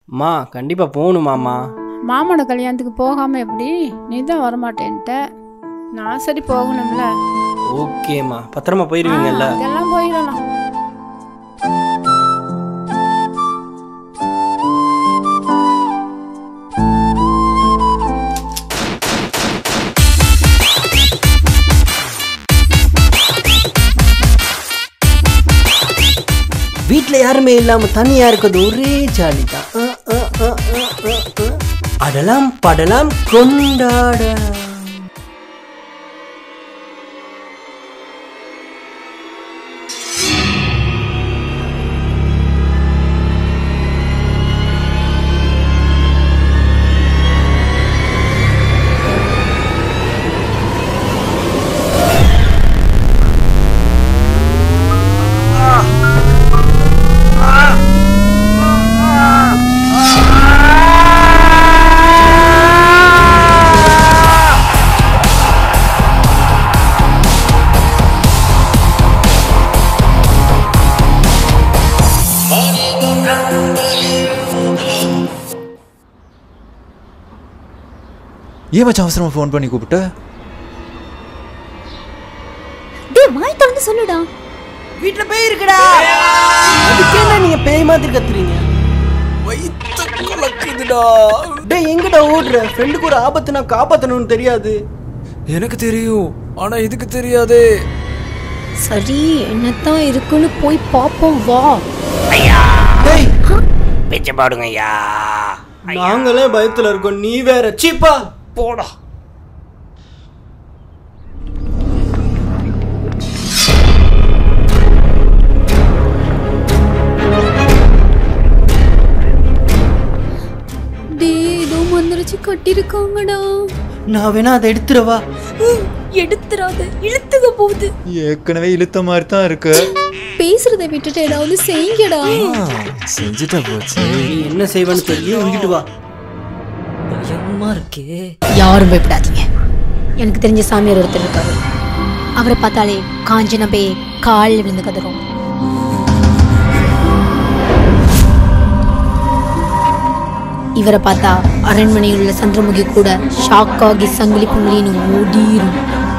அம்மா கண்டிப்பாக போகணுமாம்மா மாமனோட கல்யாணத்துக்கு போகாம எப்படி நீ தான் வரமாட்டேன்ட்ட நான் சரி போகணும்ல ஓகேம்மா பத்திரமா போயிருவீங்கல்ல ஆ, அதெல்லாம் போயிடலாம் வீட்டில் யாருமே இல்லாமல் தனியாக இருக்கிறது ஒரே ஜாலி தான் அ, அ, அ, அ, அ, அ. அடலாம் படலாம் கொண்டாடலாம் ஏன் மச்சான் அவசரமா ஃபோன் பண்ணி கூப்பிட்ட டேய் வாய் திறந்து சொல்லுடா வீட்டில் பேய் இருக்குடா அதுக்கு என்ன நீங்கள் பேய் மாதிரி கத்துறீங்க டேய் எங்கடா ஓடுற ஃப்ரெண்டுக்கு ஒரு ஆபத்துனா காப்பாற்றணும்னு தெரியாது எனக்கு தெரியும் ஆனா இதுக்கு தெரியாதே சரி என்னத்தான் இருக்குன்னு போய் பாப்போம் வா டேய் பிச்சை பாடுங்க ஐயா நாங்களே பயத்துல இருக்கோம் நீ வேற சீப்பா போடா டேய் ஏதோ மந்திரிச்சு கட்டிருக்காங்கடா நான் வேணா அதை எடுத்துறவா எடுத்துறாத இழுத்துக்க போகுது ஏற்கனவே இழுத்த மாதிரி தான் இருக்கு பேசுறதை விட்டுட்டு ஏதாவது செய்யுங்கடா செஞ்சுட்டா போச்சு நீ என்ன செய்வேன்னு தெரியும் இங்கிட்டு வா பயமா இருக்கே யாரும் பயப்படாதீங்க எனக்கு தெரிஞ்ச சாமியார் ஒருத்தர் இருக்காரு அவரை பார்த்தாலே காஞ்சன பே காலில் விழுந்து கதறும் இவரை பார்த்தா அரண்மனையில் உள்ள சந்திரமுகி கூட ஷாக் ஆகி சங்கிலி புங்கிலின்னு ஓடிரும்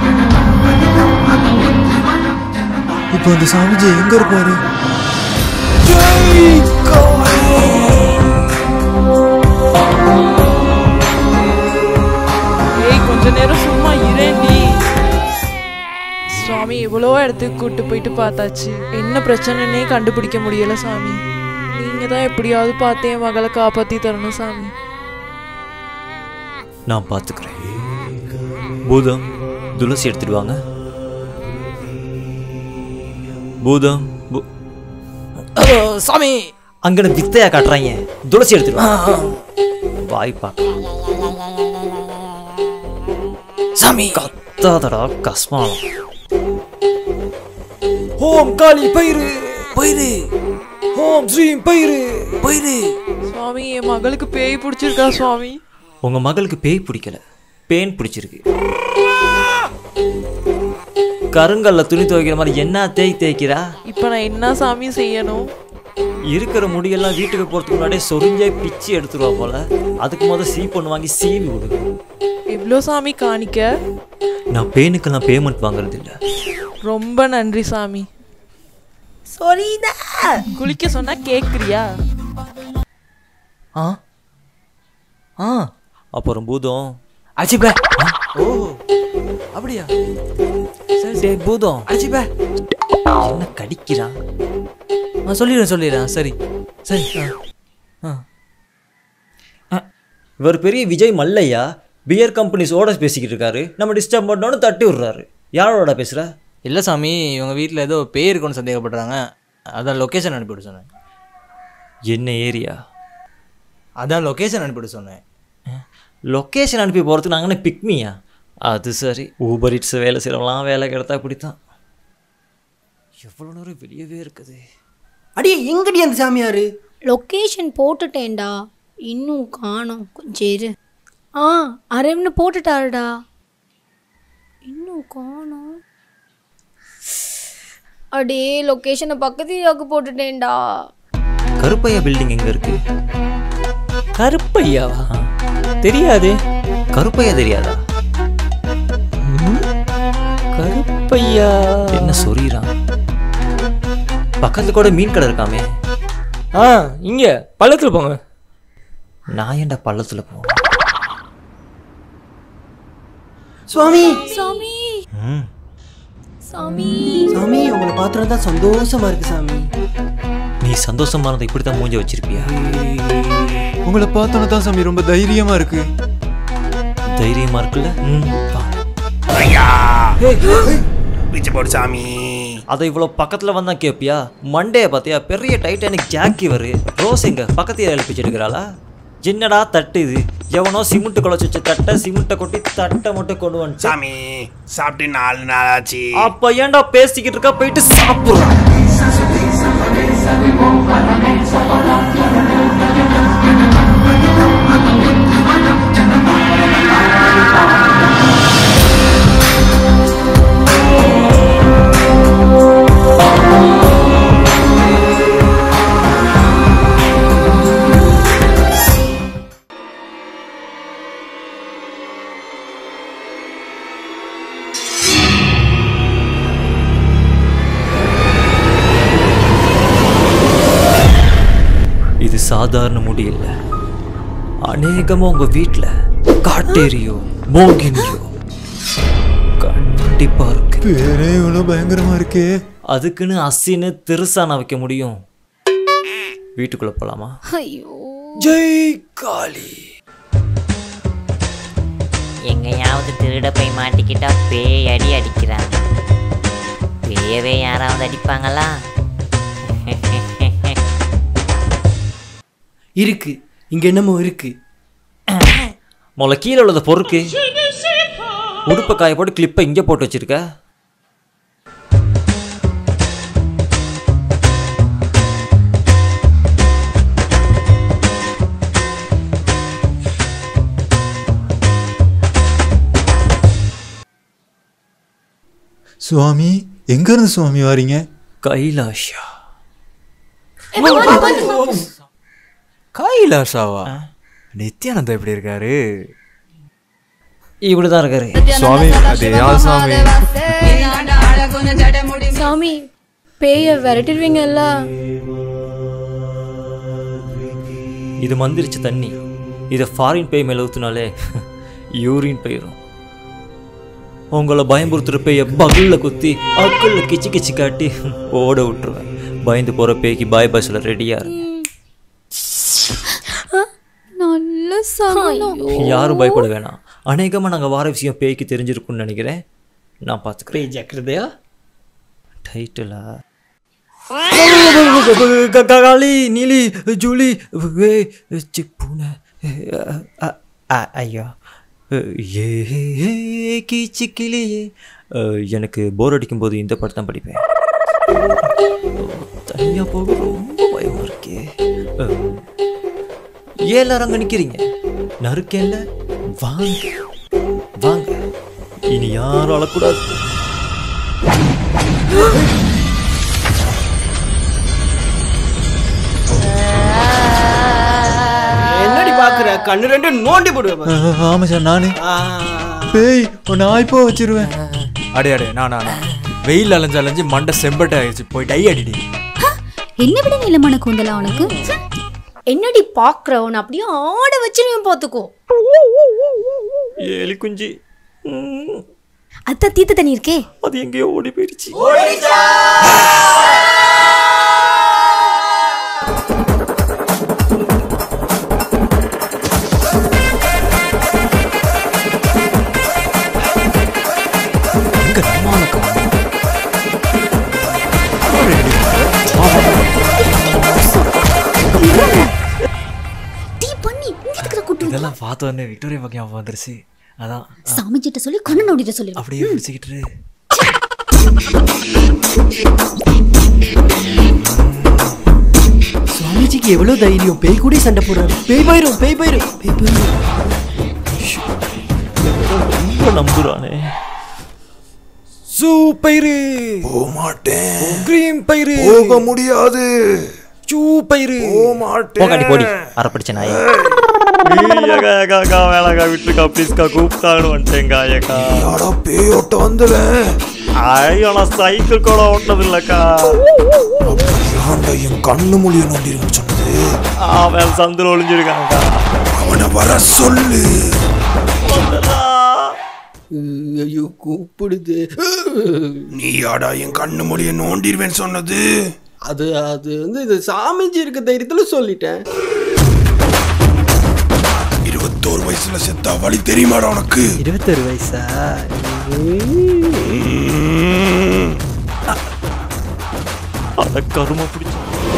இப்போ அந்த சாமிஜி எங்க இருப்பாரு ஏய் கொஞ்ச நேரம் சும்மா இரேண்டி சுவாமி எவ்வளோ இடத்துக்கு கூட்டு போயிட்டு பார்த்தாச்சு என்ன பிரச்சனைனே கண்டுபிடிக்க முடியல சாமி நீங்க தான் எப்படியாவது பார்த்து என் மகளை காப்பாத்தி தரணும் சாமி நான் பார்த்துக்கிறேன் பூதம் துளசி எடுத்துட்டு வாங்க பூதம் பூ- சாமி அங்கன வித்தையா காட்டுறாங்க துளசி எடுத்துட்டு வா வாய் பார்க்க சாமி கத்தாதடா கஸ்மாலம் ஓம் காளி பயிறு பயிறு ஓம் ஸ்ரீம் பயிறு பயிறு சுவாமி என் மகளுக்கு பேய் பிடிச்சிருக்கா சுவாமி உங்க மகளுக்கு பேய் பிடிக்கல பேன் பிடிச்சிருக்கு கருங்கல்ல துணி துவைக்கிற மாதிரி என்ன தேய் தேய்க்கிறா இப்போ நான் என்ன சாமி செய்யணும் இருக்கிற முடியெல்லாம் வீட்டுக்கு போறதுக்கு முன்னாடியே சொரிஞ்சே பிச்சு எடுத்துருவா போல அதுக்கு முத சீ பொண்ணு வாங்கி சீவி விடுங்க எவ்வளோ சாமி காணிக்க நான் பேனுக்கெல்லாம் பேமெண்ட் வாங்குறது இல்ல ரொம்ப நன்றி சாமி சொல்லிதா குளிக்க சொன்னா கேக்குறியா ஆ ஆ அப்புறம் பூதம் அடிச்சுப்ப ஓ அப்படியா சரி சரி பூதம் அடிச்சுப்ப என்ன கடிக்கிறான் நான் சொல்லிடுறேன் சொல்லிடுறேன் சரி சரி ஆ. ஆ. ஆ. இவர் பெரிய விஜய் மல்லையா பியர் கம்பெனிஸோட பேசிக்கிட்டு இருக்காரு நம்ம டிஸ்டர்ப் பண்ணோன்னு தட்டி விடுறாரு யாரோட பேசுற இல்லை சாமி இவங்க வீட்டில் ஏதோ பேய் இருக்குன்னு சந்தேகப்படுறாங்க அதான் லொக்கேஷன் அனுப்பிவிட சொன்னேன் என்ன ஏரியா அதான் லொக்கேஷன் அனுப்பிவிட சொன்னேன் லொக்கேஷன் அனுப்பி போகிறதுக்கு நாங்கள் என்ன பிக்மியா அது சரி ஊபர் இட்ஸ் வேலை செய்கிறவங்களாம் வேலை கிடைத்தா இப்படித்தான் எவ்வளோ நேரம் வெளியவே இருக்குது அடியே எங்கடி அந்த சாமியாரு லொக்கேஷன் போட்டுட்டேன்டா இன்னும் காணோம் கொஞ்சம் இரு ஆ அரேம்னு போட்டுட்டாருடா இன்னும் காணோம் அடே லொக்கேஷனை பக்கத்து ஏரியாவுக்கு போட்டுட்டேன்டா கருப்பையா பில்டிங் எங்கே இருக்கு கருப்பையாவா தெரியாது கருப்பையா தெரியாதா கருப்பையா என்ன சொறிறான் பக்கத்துல கூட மீன் கடை இருக்காமே ஆ இங்க பள்ளத்துல போங்க நான் ஏன்டா பள்ளத்துல போனேன் சுவாமி சாமி ம் சாமி சாமி உங்களை பார்த்துட்டு தான் சந்தோஷமா இருக்கு சாமி நீ சந்தோஷமா இருந்தா இப்படி தான் மூஞ்ச வச்சிருப்பியா உங்களை பார்த்தோன்னு தான் சாமி ரொம்ப தைரியமா இருக்கு தைரியமா இருக்குல்ல ம் வா. பிச்சு போடு சாமி அதை இவ்வளோ பக்கத்துல வந்தா கேப்பியா மண்டே பார்த்தியா பெரிய டைட்டானிக் ஜாக்கி வரு ரோஸ் எங்க பக்கத்தையே எழுப்பிச்சு எடுக்கிறாளா என்னடா தட்டு இது எவனோ சிமெண்ட் குழச்சி வச்சு தட்டை சிமெண்ட்டை கொட்டி தட்டை மட்டும் கொண்டு வந்துச்சு சாமி சாப்பிட்டு நாலு நாள் ஆச்சு அப்ப ஏன்டா பேசிக்கிட்டு இருக்கா போயிட்டு சாப்பிடுறான் இது சாதாரண முடி இல்ல அநேகமா உங்க வீட்ல காட்டேரியோ மோகினியோ கண்டிப்பா இருக்கு பேரே இவ்வளோ பயங்கரமா இருக்கே அதுக்குன்னு அசின்னு திருசான வைக்க முடியும் வீட்டுக்குள்ள போலாமா ஐயோ ஜெய் காளி எங்கேயாவது திருட போய் மாட்டிக்கிட்டா பேய் அடி அடிக்கிறாங்க பேயவே யாராவது அடிப்பாங்களா இருக்கு இங்க என்னமோ இருக்கு முதல்ல கீழே உள்ளத பொறுக்கு உடுப்பை காய போட்டு கிளிப்பை இங்கே போட்டு வச்சிருக்க சுவாமி எங்க இருந்து சுவாமி வாரீங்க கைலாஷா கைலாஷாவா நித்யானந்தா எப்படி இருக்காரு இப்படிதான் இருக்காரு சுவாமி அதே ஆள் சுவாமி சாமி பேய விரட்டிடுவீங்கல்ல இது மந்திரிச்ச தண்ணி இதை ஃபாரின் பேய் மேலே ஊற்றுனாலே யூரின் போயிடும் உங்களை பயம்புறுத்துற பேய பகல்ல குத்தி அக்கல்ல கிச்சு கிச்சு காட்டி ஓட விட்டுருவேன் பயந்து போகிற பேய்க்கு பாய் பாய்ஸில் ரெடியாக இருங்க நல்ல சமயம் யாரும் பயப்பட வேணாம் அநேகமாக நாங்கள் வார விஷயம் பேய்க்கு தெரிஞ்சிருக்கும்னு நினைக்கிறேன் நான் பார்த்துக்கிறேன் ஜாக்கிரதையா டைட்டிலா காளி நீலி ஜூலி வே சி, பூனை அ, அ, அ, ஐயா ஏ கீச்சு கிளியே அ, எனக்கு போர் அடிக்கும்போது இந்த படம் தான் படிப்பேன் தனியாக போக ரொம்ப பயமா இருக்கே அ, ஏன் எல்லாரும் அங்கே நிற்கிறீங்க நறுக்கேன்ல வாங்க வாங்க இனி யாரும் அழக்கூடாது என்னடி பாக்குற கண்ணு ரெண்டு நோண்டி போடுவேன் ஆமா சார் நானு பேய் உன்னை ஆய்ப்போ வச்சிருவேன் அடே அடே நான் நான் வெயில் அலைஞ்சு அலைஞ்சு மண்டை செம்பட்டை ஆயிடுச்சு போய் டை அடிடி என்ன விட நீளமான கூந்தலா உனக்கு என்னடி பாக்குற உன்னை அப்படியே ஆட வச்சிருவேன் பாத்துக்கோ ஏலி குஞ்சு ம், அத்தா தீர்த்த தண்ணி இருக்கே அது எங்கேயோ ஓடி போயிடுச்சு எங்க நம்ம ஆளை காணோம்? டீ பண்ணி இங்க கூட்டு இதெல்லாம் பார்த்தோன்னே விக்டோரியா பக்கம் ஞாபகம் வந்துருச்சு அதான் சாமிஜிட்ட சொல்லி கண்ணு நோண்டிட்ட சொல்லி அப்படியே பிடிச்சிக்கிட்டு சுவாமிஜிக்கு எவ்வளவு தைரியம் பேய் கூட சண்டை போடுறாரு பேய் போயிரும் பேய் போயிரும் பேய் போயிரும் ரொம்ப நம்புறானே சூ பயிறு போக மாட்டேன் கிரீம் பயிறு போக முடியாது சூ பயிறு போக மாட்டேன் போகாடி போடி அரை படிச்ச நாயே ஏக்கா ஏக்கா அக்கா வேணாக்கா விட்டுருக்கா ப்ளீஸ்க்கா கூப்பிட்டாங்கன்னு வந்துட்டேங்க்கா ஏக்கா யாரோ பேயோட்ட வந்துடுறேன் ஐயோ நான் சைக்கிள் கூட ஓட்டினது இல்லைக்கா ஆண்டா என் கண்ணு மொழியை நோண்டிருக்கேன்னு சொன்னது அவன் சந்தில் ஒளிஞ்சிருக்காங்கக்கா அவனை வர சொல்லு ஐயோ கூப்பிடுது நீயாடா என் கண்ணு மொழியை நோண்டிருவேன்னு சொன்னது அது அது வந்து இது சாமிஜி இருக்க தைரியத்துல சொல்லிட்டேன் இருபத்தோரு வயசுல செத்தா வழி தெரியுமாடா உனக்கு இருபத்தொரு வயசா அட கரும பிடிச்ச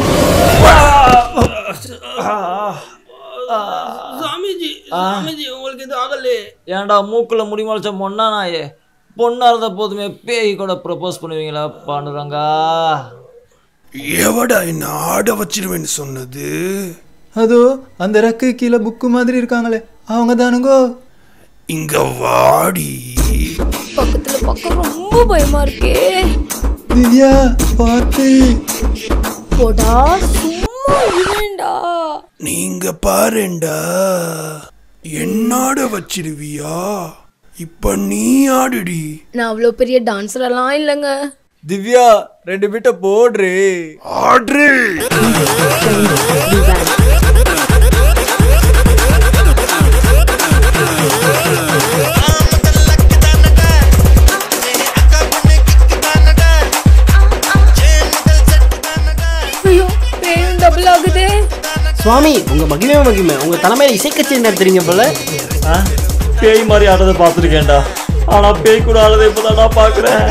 சாமிஜி சாமிஜி உங்களுக்கு இது ஆகலே ஏன்டா மூக்குல முடி முளைச்ச பொண்ணா நாயே பொண்ணா இருந்த போதுமே பேய் கூட ப்ரப்போஸ் பண்ணுவீங்களா பாண்டுறாங்கா எவடா என்ன ஆட வச்சிருவேன்னு சொன்னது அதோ அந்த ரக்கு கீழே புக்கு மாதிரி இருக்காங்களே அவங்க தானுங்கோ இங்க வாடி பக்கத்துல பக்கம் ரொம்ப பயமா இருக்கே திவ்யா பார்த்து போடா சும்மா இருடா நீங்க பாருண்டா என்னாட வச்சிருவியா இப்ப நீ ஆடுடி நான் அவ்வளோ பெரிய டான்ஸர் எல்லாம் இல்லைங்க திவ்யா ரெண்டு பிட்ட போடுறே ஆடு ஐயோ பேயும் டபுள் ஆகுதே சுவாமி உங்க மகிமை மகிமை உங்க தலைமையில இசைக்கச்சேரி நடத்துறீங்க போல ஆ? பேய் மாதிரி ஆடுறதை பார்த்துருக்கேன்டா ஆனா பேய் கூட ஆடுறதை இப்போதான் நான் பார்க்குறேன்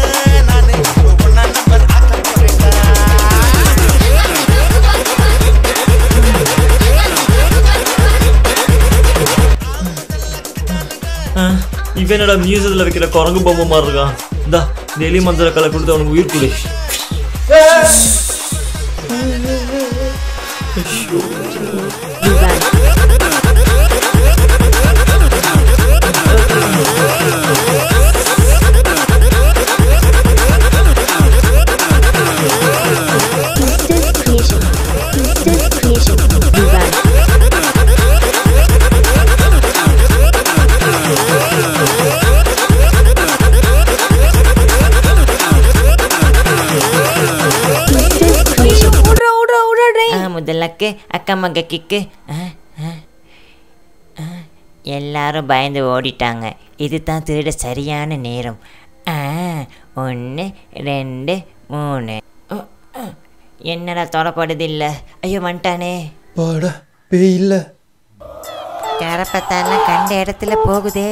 இவன் என்னடா மியூசியத்தில் வைக்கிற குரங்கு பொம்மை மாதிரி இருக்கான் இந்தா இந்த எலி மந்திர கலை கொடுத்து அவனுக்கு உயிர் கொடு ஓடுறா ஓடுறா ஓடுறா ட்ரெயின் ஆ, முதல்லக்கு அக்கா மக கிக்கு ஆ, ஆ, ஆ. எல்லாரும் பயந்து ஓடிட்டாங்க இதுதான் திருட சரியான நேரம் ஒன்று ரெண்டு மூணு உ, உ. என்னடா தொடப்படுது இல்லை ஐயோ வந்துட்டானே பாடா பேய் இல்லை கரப்பத்தாலாம் கண்ட இடத்துல போகுதே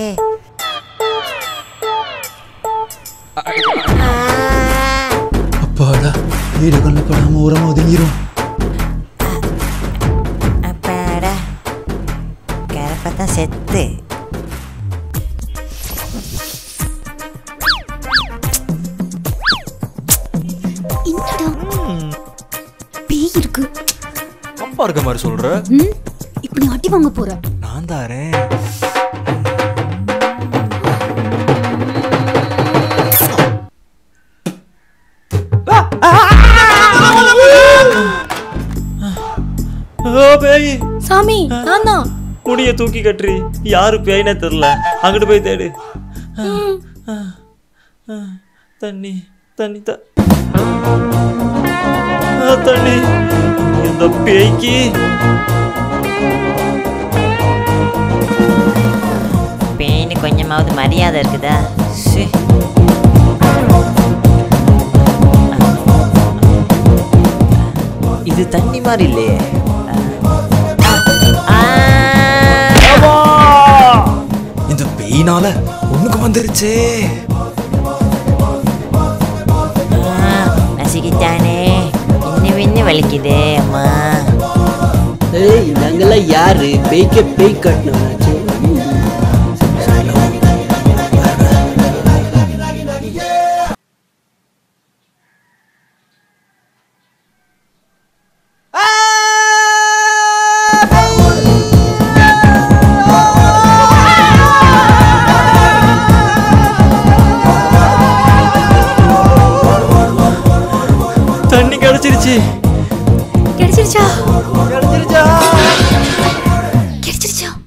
அப்பாடா வீடு கண்ணு படாம உரமா ஒதுங்கிரும் அப்பாடா கரப்பத்தான் செத்து என்னடா பேய் இருக்கு அப்பா இருக்க மாதிரி சொல்ற ம் இப்போ நீ அடி வாங்க போற நான் தாரேன் ஓ பேய் சாமி நான் தான் முடிய தூக்கி கட்டுறி யாரு பேய்னே தெரில அங்கிட்டு போய் தேடு ஆ, ஆ, தண்ணி தண்ணி த ஆ, தண்ணி இந்த பேய்க்கு பேய்னு கொஞ்சமாவது மரியாதை இருக்குதா ஷே இது தண்ணி மாதிரி இல்லையே இந்த பேயினால ஒண்ணுக்கு வந்துருச்சே நசுக்கிட்டானே இன்னும் இன்னும் வலிக்குதே அம்மா ஏய் நாங்கெல்லாம் யாரு பேய்க்க பேய் கட்டணமாச்சு தண்ணி கிடைச்சிருச்சு கிடைச்சிருச்சா கிடைச்சிருச்சா கிடைச்சிருச்சா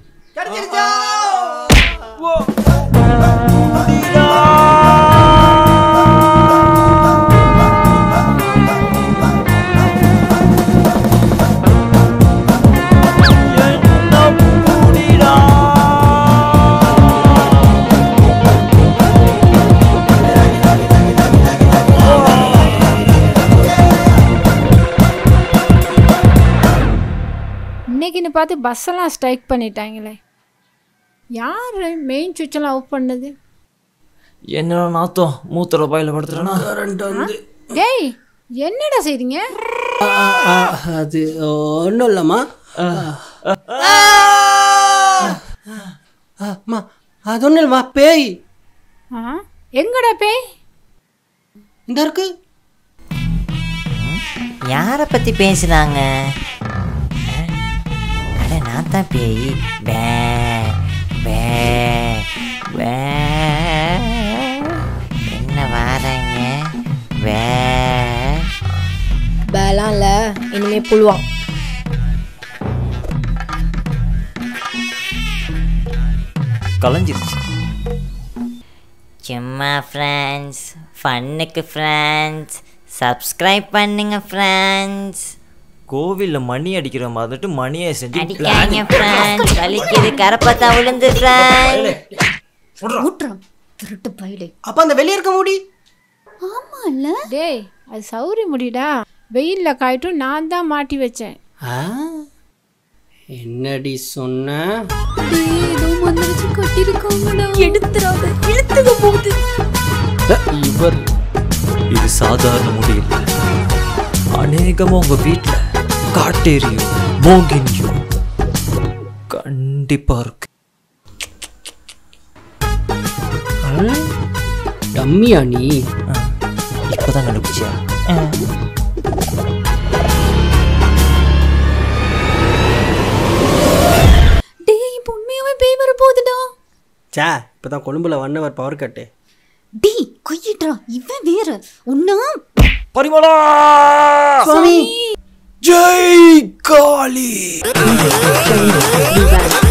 இன்னைக்குன்னு பார்த்து பஸ்ஸெல்லாம் ஸ்ட்ரைக் பண்ணிட்டாங்களே யார் மெயின் சுவிட்செல்லாம் ஆஃப் பண்ணது என்னடா நாத்தம் மூத்திர பாயில படுத்துறேன்னா டேய் என்னடா செய்றீங்க அது ஒன்றும் இல்லைம்மா அம்மா அது ஒன்றும் இல்லைம்மா பேய் ஆ எங்கடா பேய் இந்த இருக்கு யாரை பற்றி பேசுனாங்க அட நான் தான் பேய் பே பே பே என்ன வாரங்க வே பேலாம் இல்லை இனிமே புழுவான் கலைஞ்சிருச்சு சும்மா ஃப்ரெண்ட்ஸ் ஃபன்னுக்கு ஃப்ரெண்ட்ஸ் சப்ஸ்கிரைப் பண்ணுங்க ஃப்ரெண்ட்ஸ் கோவில்ல மணி அடிக்கிற மாதிரிட்டு மணியை செஞ்சு அடிக்காங்க ஃப்ரெண்ட்ஸ் வலிக்குது கரப்பத்தா விழுந்து ஃப்ரெண்ட்ஸ் ஊட்டுறான் திருட்டு பயிலே அப்போ அந்த வெளியே இருக்க முடி ஆமா இல்ல டேய் அது சௌரி முடிடா வெயிலில் காயிட்டும் நான் தான் மாட்டி வச்சேன் ஆ என்னடி சொன்ன ஏதோ மந்திரிச்சு கட்டிருக்காங்கடா எடுத்துறாத இழுத்துக்க போகுது இவர் இது சாதாரண முடியல அநேகமா உங்க வீட்ல காட்டேரியோ மோகினியோ கண்டிப்பா இருக்கு டம்மியா நீ இப்பதான் கண்டுபிடிச்சியா டேய் இப்போ உண்மையாவே பேய் வர போகுதுடா சே இப்போ தான் கொழும்புல ஒன் ஹவர் பவர் கட்டு டேய் கொய்யிட்றா இவன் வேற ஒன்னா பரிமளா சுவாமி ஜெய் காளி நீ வேற